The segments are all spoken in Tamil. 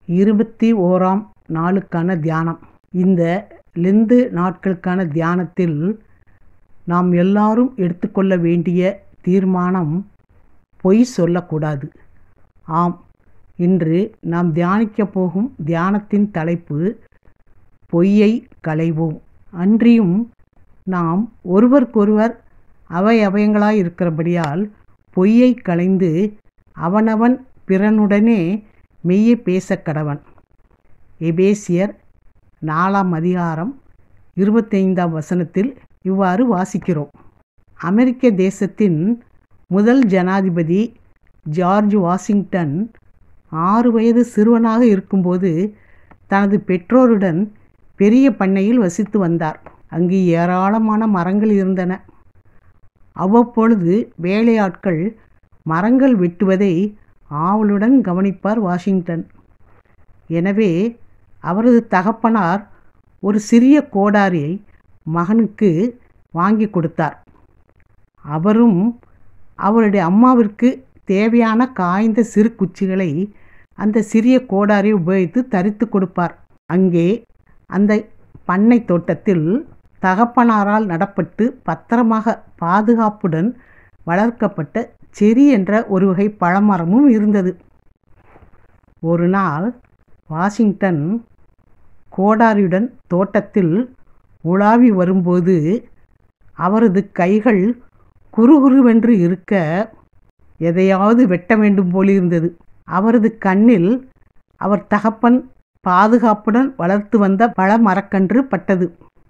இருபத்தி ஓராம் நாளுக்கான தியானம் இந்த லெந்து நாட்களுக்கான தியானத்தில் நாம் எல்லாரும் எடுத்துக்கொள்ள வேண்டிய தீர்மானம் பொய் சொல்லக்கூடாது ஆம் இன்று நாம் தியானிக்கப் போகும் தியானத்தின் தலைப்பு பொய்யை களைவோம் அன்றியும் நாம் ஒருவருக்கொருவர் அவை அவயங்களாய் இருக்கிறபடியால் பொய்யை களைந்து அவனவன் பிறனுடனே மெய்யை பேசக் கடவன் எபேசியர் நாலாம் அதிகாரம் இருபத்தைந்தாம் வசனத்தில் இவ்வாறு வாசிக்கிறோம் அமெரிக்க தேசத்தின் முதல் ஜனாதிபதி ஜார்ஜ் வாஷிங்டன் ஆறு வயது சிறுவனாக இருக்கும்போது தனது பெற்றோருடன் பெரிய பண்ணையில் வசித்து வந்தார் அங்கு ஏராளமான மரங்கள் இருந்தன அவ்வப்பொழுது வேலையாட்கள் மரங்கள் வெட்டுவதை ஆவலுடன் கவனிப்பார் வாஷிங்டன் எனவே அவரது தகப்பனார் ஒரு சிறிய கோடாரியை மகனுக்கு வாங்கி கொடுத்தார் அவரும் அவருடைய அம்மாவிற்கு தேவையான காய்ந்த சிறு குச்சிகளை அந்த சிறிய கோடாரியை உபயோகித்து தரித்து கொடுப்பார் அங்கே அந்த பண்ணை தோட்டத்தில் தகப்பனாரால் நடப்பட்டு பத்திரமாக பாதுகாப்புடன் வளர்க்கப்பட்ட செரி என்ற ஒரு வகை பழமரமும் இருந்தது ஒரு நாள் வாஷிங்டன் கோடாரியுடன் தோட்டத்தில் உலாவி வரும்போது அவரது கைகள் குறுகுருவென்று இருக்க எதையாவது வெட்ட வேண்டும் போலிருந்தது அவரது கண்ணில் அவர் தகப்பன் பாதுகாப்புடன் வளர்த்து வந்த பழ மரக்கன்று பட்டது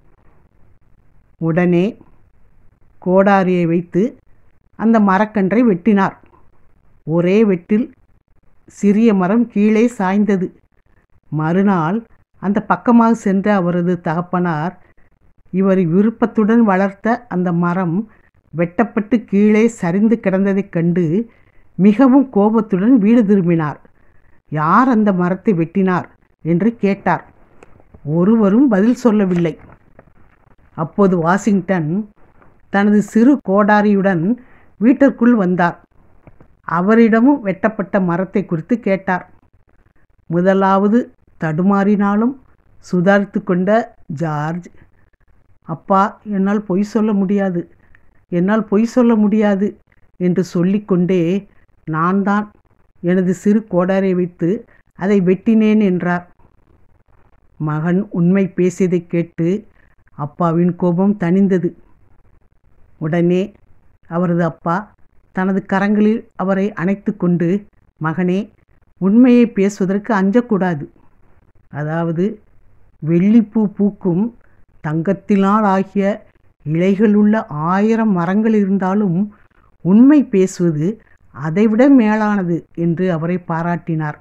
உடனே கோடாரியை வைத்து அந்த மரக்கன்றை வெட்டினார் ஒரே வெட்டில் சிறிய மரம் கீழே சாய்ந்தது மறுநாள் அந்த பக்கமாக சென்ற அவரது தகப்பனார் இவர் விருப்பத்துடன் வளர்த்த அந்த மரம் வெட்டப்பட்டு கீழே சரிந்து கிடந்ததைக் கண்டு மிகவும் கோபத்துடன் வீடு திரும்பினார் யார் அந்த மரத்தை வெட்டினார் என்று கேட்டார் ஒருவரும் பதில் சொல்லவில்லை அப்போது வாஷிங்டன் தனது சிறு கோடாரியுடன் வீட்டிற்குள் வந்தார் அவரிடமும் வெட்டப்பட்ட மரத்தை குறித்து கேட்டார் முதலாவது தடுமாறினாலும் சுதாரித்து கொண்ட ஜார்ஜ் அப்பா என்னால் பொய் சொல்ல முடியாது என்னால் பொய் சொல்ல முடியாது என்று சொல்லிக்கொண்டே நான் தான் எனது சிறு கோடாரை வைத்து அதை வெட்டினேன் என்றார் மகன் உண்மை பேசியதைக் கேட்டு அப்பாவின் கோபம் தணிந்தது உடனே அவரது அப்பா தனது கரங்களில் அவரை அணைத்து கொண்டு மகனே உண்மையை பேசுவதற்கு அஞ்சக்கூடாது அதாவது வெள்ளிப்பூ பூக்கும் தங்கத்தினால் ஆகிய இலைகளுள்ள ஆயிரம் மரங்கள் இருந்தாலும் உண்மை பேசுவது அதைவிட மேலானது என்று அவரை பாராட்டினார்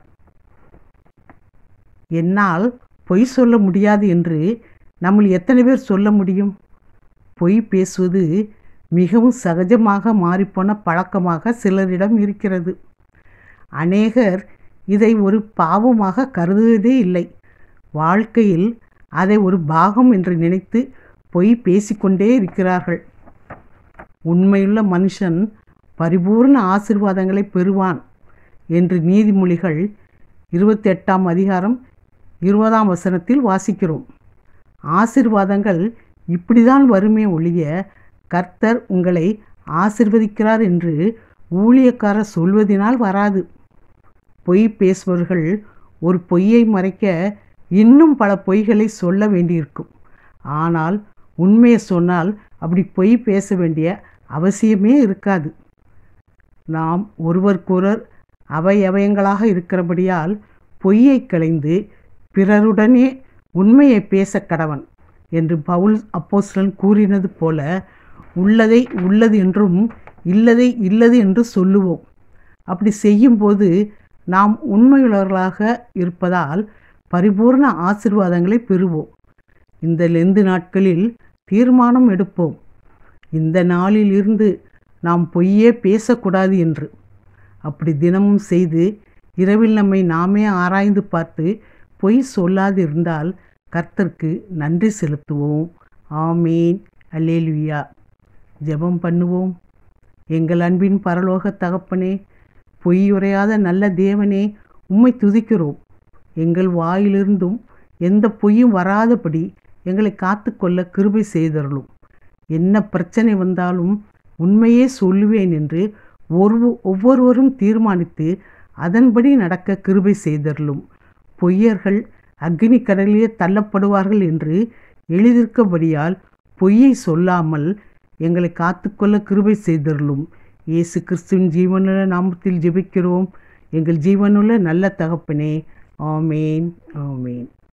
என்னால் பொய் சொல்ல முடியாது என்று நம்மள் எத்தனை பேர் சொல்ல முடியும் பொய் பேசுவது மிகவும் சகஜமாக மாறிப்போன பழக்கமாக சிலரிடம் இருக்கிறது அநேகர் இதை ஒரு பாவமாக கருதுவதே இல்லை வாழ்க்கையில் அதை ஒரு பாகம் என்று நினைத்து பொய் பேசிக்கொண்டே இருக்கிறார்கள் உண்மையுள்ள மனுஷன் பரிபூர்ண ஆசிர்வாதங்களை பெறுவான் என்று நீதிமொழிகள் இருபத்தி எட்டாம் அதிகாரம் இருபதாம் வசனத்தில் வாசிக்கிறோம் ஆசிர்வாதங்கள் இப்படிதான் வருமே ஒழிய கர்த்தர் உங்களை ஆசிர்வதிக்கிறார் என்று ஊழியக்காரர் சொல்வதினால் வராது பொய் பேசுபவர்கள் ஒரு பொய்யை மறைக்க இன்னும் பல பொய்களை சொல்ல வேண்டியிருக்கும் ஆனால் உண்மையை சொன்னால் அப்படி பொய் பேச வேண்டிய அவசியமே இருக்காது நாம் ஒருவருக்கொருவர் அவை அவயங்களாக இருக்கிறபடியால் பொய்யை களைந்து பிறருடனே உண்மையை பேச கடவன் என்று பவுல் அப்போஸ்லன் கூறினது போல உள்ளதை உள்ளது என்றும் இல்லதை இல்லது என்று சொல்லுவோம் அப்படி செய்யும்போது நாம் உண்மையுள்ளவர்களாக இருப்பதால் பரிபூர்ண ஆசிர்வாதங்களை பெறுவோம் இந்த லெந்து நாட்களில் தீர்மானம் எடுப்போம் இந்த நாளில் இருந்து நாம் பொய்யே பேசக்கூடாது என்று அப்படி தினமும் செய்து இரவில் நம்மை நாமே ஆராய்ந்து பார்த்து பொய் சொல்லாது இருந்தால் கர்த்தருக்கு நன்றி செலுத்துவோம் ஆமீன் அல்லேலுயா ஜெபம் பண்ணுவோம் எங்கள் அன்பின் பரலோக தகப்பனே பொய்யுரையாத நல்ல தேவனே உம்மை துதிக்கிறோம் எங்கள் வாயிலிருந்தும் எந்த பொய்யும் வராதபடி எங்களை காத்துக்கொள்ள கிருபை செய்தருளும் என்ன பிரச்சனை வந்தாலும் உண்மையே சொல்லுவேன் என்று ஒரு ஒவ்வொருவரும் தீர்மானித்து அதன்படி நடக்க கிருபை செய்தருளும் பொய்யர்கள் அக்னி கடலிலே தள்ளப்படுவார்கள் என்று எழுதியிருக்கபடியால் பொய்யை சொல்லாமல் எங்களை காத்துக்கொள்ள கிருபை செய்தருளும் இயேசு கிறிஸ்துவின் ஜீவனுள்ள நாமத்தில் ஜெபிக்கிறோம் எங்கள் ஜீவனுள்ள நல்ல தகப்பனே ஆமேன் ஆமேன்